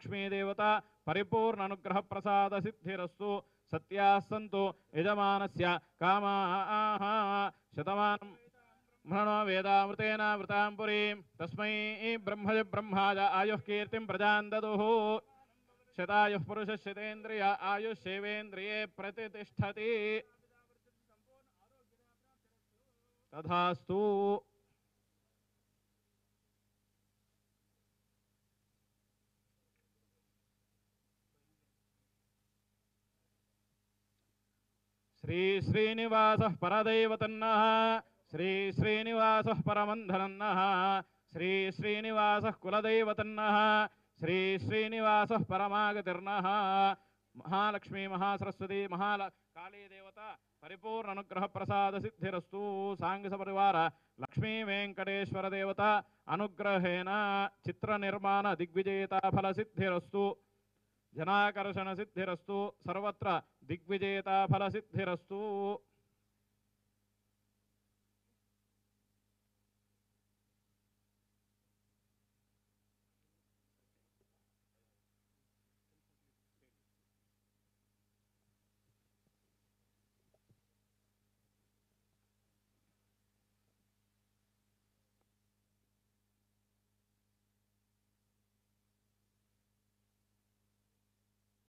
లక్ష్మీదేవత పరిపూర్ణ అనుగ్రహ ప్రసాద సిద్ధిరస్తు సత్యాः సంతు యజమానస్య కామాः శతమానం బ్రహ్మణో వేదామృతేన వృతాం పురీం తస్మై బ్రహ్మజ బ్రహ్మాజ ఆయుః కీర్తిం ప్రజాన్ దదుః శతాయుః పురుష శతేంద్రియ ఆయుష్యేవేంద్రియే ప్రతిష్టతి తథాస్తు శ్రీ శ్రీనివాస పరదైవతన్న శ్రీ శ్రీనివాస పరమంధనన్న శ్రీ శ్రీనివాస కులదైవతన్న శ్రీ శ్రీనివాస పరమాగతిర్న మహాలక్ష్మీ మహాసరస్వతి మహాల కాళీ దేవత పరిపూర్ణ అనుగ్రహ ప్రసాద సిద్ధిరస్తు సాంగ పరివార లక్ష్మీ వెంకటేశ్వర దేవత అనుగ్రహేణ చిత్ర నిర్మాణ దిగ్విజేత ఫల సిద్ధిరస్తు జనాకర్షణ సిద్ధిరస్తు సర్వత్ర దిగ్విజేత ఫల సిద్ధిరస్తు